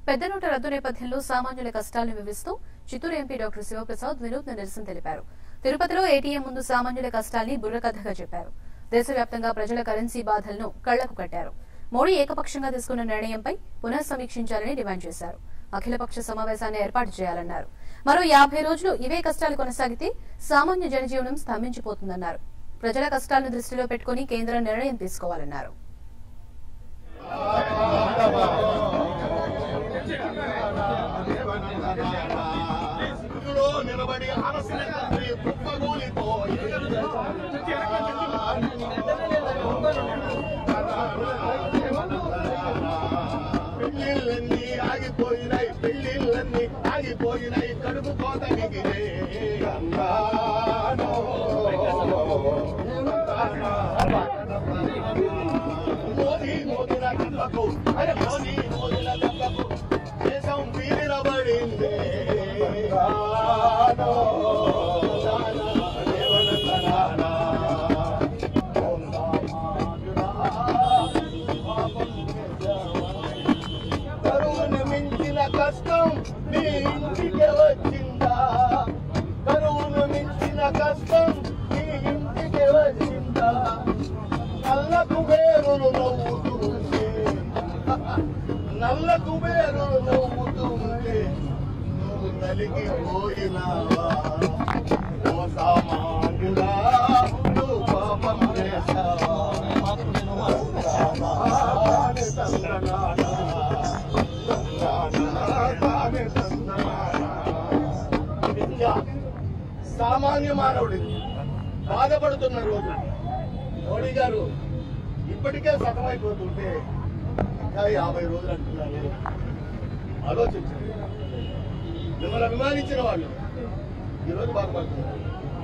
పెద్ద నోటు రద్దు నేపథ్యంలో సామాన్యుల కష్టాలను వివరిస్తూ చిత్తూరు ఎంపీ డాక్టర్ శివప్రసాద్ వినూత్న నిరసన తెలిపారు తిరుపతిలో ఏటీఎం ముందు సామాన్యుల కష్టాల్ని బుర్రకథగా చెప్పారు దేశవ్యాప్తంగా ప్రజల కరెన్సీ బాధలను కళ్లకు కట్టారు మోడీ ఏకపక్షంగా తీసుకున్న నిర్ణయంపై పునః సమీక్షించాలని డిమాండ్ చేశారు అఖిలపక్ష సమావేశాన్ని ఏర్పాటు చేయాలన్నారు మరో యాభై రోజులు ఇవే కష్టాలు కొనసాగితే సామాన్య జనజీవనం స్తంభించిపోతుందన్నారు ప్రజల కష్టాలను దృష్టిలో పెట్టుకుని కేంద్రం నిర్ణయం తీసుకోవాలన్నారు ఇందులో నిలబడి అలసిన తండ్రి కుప్పగూలిపోయి పెళ్ళిళ్ళన్నీ ఆగిపోయినాయి పెళ్ళిళ్ళన్నీ ఆగిపోయినాయి కడుపు కోత మిగిలే గంగానో. మోదీ మోదీల దెబ్బకు అరే మోదీ మోదీల దెబ్బకు దేశం వీరబడిందే గానో, నానా, దేవనందనానా. ఓం రామానుజా, పాపం చేశావా? కరువును మించిన కష్టం నీ ఇంటికి వచ్చిందా కరువును మించిన కష్టం నీ ఇంటికి వచ్చిందా నల్ల కుబేరులు నవ్వుతుంటే నల్ల కుబేరులు నవ్వుతుంటే నువ్వు నలిగిపోయినావా ఓ సామాన్యుడా నువ్వు పాపం చేశావా సామాన్య తందనానా. నిజంగా సామాన్య మానవుడికి బాధపడుతున్న రోజు మోడీ గారు ఇప్పటికే సతమైపోతుంటే ఇంకా యాభై రోజులు అంటున్నారు ఆలోచించండి మిమ్మల్ని అభిమానించిన వాళ్ళు ఈరోజు బాధపడుతున్నారు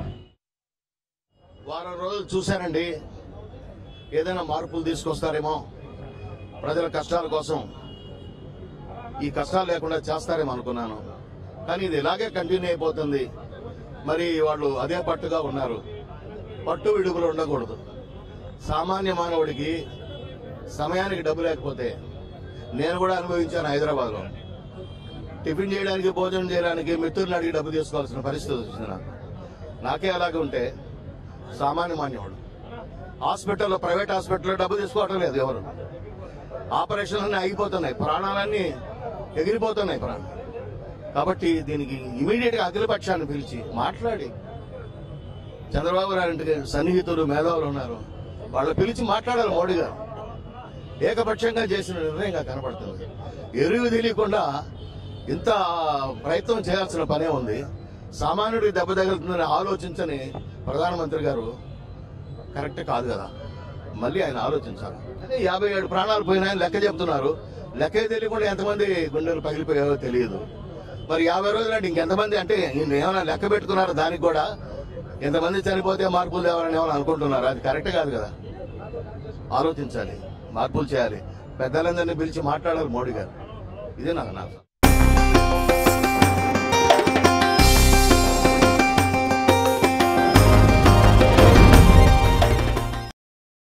వారం రోజులు చూశానండి ఏదైనా మార్పులు తీసుకొస్తారేమో ప్రజల కష్టాల కోసం ఈ కష్టాలు లేకుండా చేస్తారేమో అనుకున్నాను కానీ ఇది ఇలాగే కంటిన్యూ అయిపోతుంది మరి వాళ్ళు అదే పట్టుగా ఉన్నారు పట్టు విడుపులు ఉండకూడదు సామాన్య మానవుడికి సమయానికి డబ్బు లేకపోతే నేను కూడా అనుభవించాను హైదరాబాద్లో టిఫిన్ చేయడానికి భోజనం చేయడానికి మిత్రులను అడిగి డబ్బు తీసుకోవాల్సిన పరిస్థితి వచ్చింది నాకు నాకే అలాగే ఉంటే సామాన్య మాన్యవాడు హాస్పిటల్లో ప్రైవేట్ హాస్పిటల్లో డబ్బు తీసుకోవటం లేదు ఎవరు ఆపరేషన్లన్నీ ఆగిపోతున్నాయి ప్రాణాలన్నీ ఎగిరిపోతున్నాయి ప్రాణం కాబట్టి దీనికి ఇమీడియట్ గా అఖిలపక్షాన్ని పిలిచి మాట్లాడి చంద్రబాబు నాయుడు సన్నిహితులు మేధావులు ఉన్నారు వాళ్ళు పిలిచి మాట్లాడాలి మోడీ గారు ఏకపక్షంగా చేసిన నిర్ణయంగా కనపడుతుంది ఎరువు తెలియకుండా ఇంత ప్రయత్నం చేయాల్సిన పనే ఉంది సామాన్యుడికి దెబ్బ తగులుతుందని ఆలోచించని ప్రధానమంత్రి గారు కరెక్ట్ కాదు కదా మళ్ళీ ఆయన ఆలోచించాలి అదే యాభై ఏడు ప్రాణాలు పోయినాయని లెక్క చెప్తున్నారు లెక్క తెలియకుండా ఎంతమంది గుండెలు పగిలిపోయావో తెలియదు మరి యాభై రోజులు అంటే ఇంకెంతమంది అంటే ఈయన ఏమైనా లెక్క పెట్టుకున్నారా దానికి కూడా ఎంతమంది చనిపోతే మార్పులు తేవాలని ఏమైనా అనుకుంటున్నారు అది కరెక్ట్ కాదు కదా ఆలోచించాలి మార్పులు చేయాలి పెద్దలందరినీ పిలిచి మాట్లాడాలి మోడీ గారు ఇదే నాకు నాకు